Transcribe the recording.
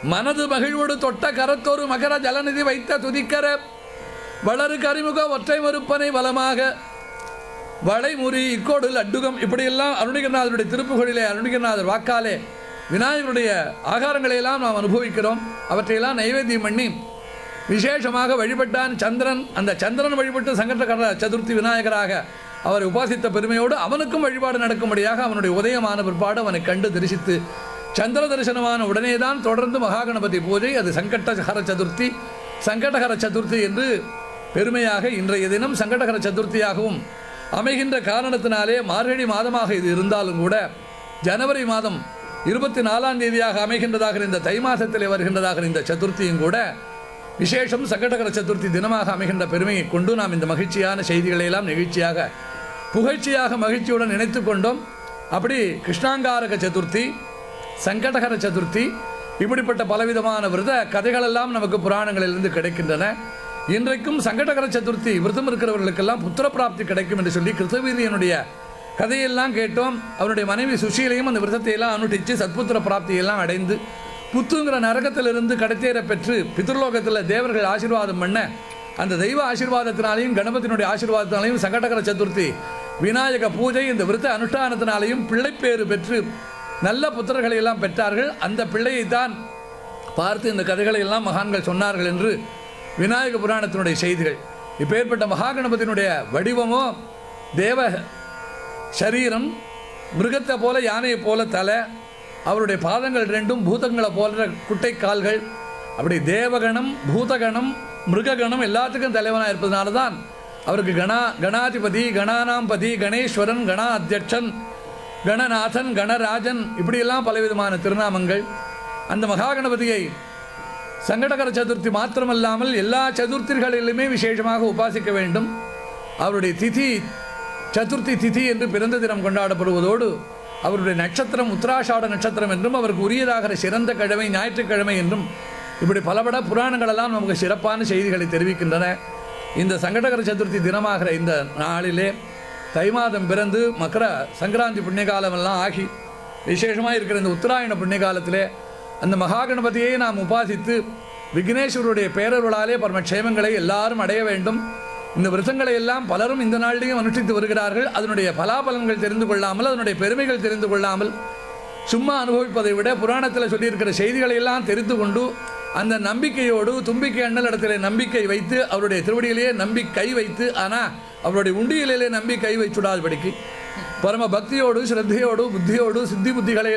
மனது மகிழ்வோடு தொட்ட கரத்தொரு மகர ஜலநிதி வைத்த துதிக்கர வளரு கரிமுக ஒற்றை மறுப்பனை வளமாக வளைமுறி இக்கோடு லட்டுகம் இப்படியெல்லாம் அருணிகநாதருடைய திருப்புகளிலே அருணிகநாதர் வாக்காலே விநாயகருடைய ஆகாரங்களை எல்லாம் நாம் அனுபவிக்கிறோம் அவற்றையெல்லாம் நைவேத்தியம் பண்ணி விசேஷமாக வழிபட்டான் சந்திரன் அந்த சந்திரன் வழிபட்டு சங்கடகர சதுர்த்தி விநாயகராக அவரை உபாசித்த பெருமையோடு அவனுக்கும் வழிபாடு நடக்கும்படியாக அவனுடைய உதயமான பிற்பாடு அவனை கண்டு தரிசித்து சந்திர தரிசனமான உடனேதான் தொடர்ந்து மகாகணபதி பூஜை அது சங்கடஹர சதுர்த்தி சங்கடஹர சதுர்த்தி என்று பெருமையாக இன்றைய தினம் சங்கடகர சதுர்த்தியாகவும் அமைகின்ற காரணத்தினாலே மார்கழி மாதமாக இது இருந்தாலும் கூட ஜனவரி மாதம் இருபத்தி நாலாம் தேதியாக அமைகின்றதாக இந்த தை மாதத்திலே வருகின்றதாக இந்த சதுர்த்தியும் கூட விசேஷம் சங்கடகர சதுர்த்தி தினமாக அமைகின்ற பெருமையை கொண்டு நாம் இந்த மகிழ்ச்சியான செய்திகளை எல்லாம் நிகழ்ச்சியாக புகழ்ச்சியாக மகிழ்ச்சியுடன் நினைத்து கொண்டோம் அப்படி கிருஷ்ணாங்காரக சதுர்த்தி சங்கடகர சதுர்த்தி இப்படிப்பட்ட பலவிதமான விரத கதைகளெல்லாம் நமக்கு புராணங்களிலிருந்து கிடைக்கின்றன இன்றைக்கும் சங்கடகர சதுர்த்தி விரதம் இருக்கிறவர்களுக்கெல்லாம் புத்திர பிராப்தி கிடைக்கும் என்று சொல்லி கிருத்தவீரியனுடைய கதையெல்லாம் கேட்டோம் அவருடைய மனைவி சுஷீலையும் அந்த விரதத்தை எல்லாம் அனுஷ்டித்து சத்புத்திர பிராப்தியெல்லாம் அடைந்து புத்துங்கிற நரகத்திலிருந்து கடத்தேற பெற்று பித்ருலோகத்தில் தேவர்கள் ஆசீர்வாதம் பண்ண அந்த தெய்வ ஆசீர்வாதத்தினாலையும் கணபதியினுடைய ஆசீர்வாதத்தினாலையும் சங்கடகர சதுர்த்தி விநாயக பூஜை இந்த விருத்த அனுஷ்டானத்தினாலையும் பிள்ளைப்பேறு பெற்று நல்ல புத்திரர்களை எல்லாம் பெற்றார்கள் அந்த பிள்ளையைத்தான் பார்த்து இந்த கதைகளை எல்லாம் மகான்கள் சொன்னார்கள் என்று விநாயக புராணத்தினுடைய செய்திகள் இப்பேற்பட்ட மகாகணபதியினுடைய வடிவமோ தேவ சரீரம் மிருகத்தை போல யானையை போல தலை அவருடைய பாதங்கள் ரெண்டும் பூதங்களை போல குட்டை கால்கள் அப்படி தேவகணம் பூதகணம் மிருககணம் எல்லாத்துக்கும் தலைவனாக இருப்பதனால தான் அவருக்கு கணா கணாதிபதி கணானாம்பதி கணேஸ்வரன் கணா அத்தியட்சன் கணநாதன் கணராஜன் இப்படியெல்லாம் பலவிதமான திருநாமங்கள் அந்த மகாகணபதியை சங்கடகர சதுர்த்தி மாத்திரமல்லாமல் எல்லா சதுர்த்திகளிலுமே விசேஷமாக உபாசிக்க வேண்டும் அவருடைய திதி சதுர்த்தி திதி என்று பிறந்த தினம் கொண்டாடப்படுவதோடு அவருடைய நட்சத்திரம் உத்தராஷாட நட்சத்திரம் என்றும் அவருக்கு உரியதாகிற சிறந்த கிழமை ஞாயிற்றுக்கிழமை என்றும் இப்படி பலபட புராணங்களெல்லாம் நமக்கு சிறப்பான செய்திகளை தெரிவிக்கின்றன இந்த சங்கடகர சதுர்த்தி தினமாகிற இந்த நாளிலே தை மாதம் பிறந்து மக்கர சங்கராந்தி புண்ணியகாலமெல்லாம் ஆகி விசேஷமாக இருக்கிற இந்த உத்தராயண புண்ணியகாலத்திலே அந்த மகாகணபதியை நாம் உபாசித்து விக்னேஸ்வருடைய பேரருளாலே பரமக்ஷேமங்களை எல்லாரும் அடைய வேண்டும் இந்த விரதங்களை எல்லாம் பலரும் இந்த நாளிலேயும் அனுஷ்டித்து வருகிறார்கள் அதனுடைய பலாபலன்கள் தெரிந்து கொள்ளாமல் அதனுடைய பெருமைகள் தெரிந்து கொள்ளாமல் சும்மா அனுபவிப்பதை விட புராணத்தில் சொல்லியிருக்கிற செய்திகளை எல்லாம் தெரிந்து கொண்டு அந்த நம்பிக்கையோடு தும்பிக்கை அண்ணல் இடத்துல நம்பிக்கை வைத்து அவருடைய திருவடியிலேயே நம்பி கை வைத்து ஆனால் அவருடைய உண்டியலிலே நம்பி கை வைச்சுடாதபடிக்கு பரம பக்தியோடு ஸ்ரத்தையோடு புத்தியோடு சித்தி புத்திகளை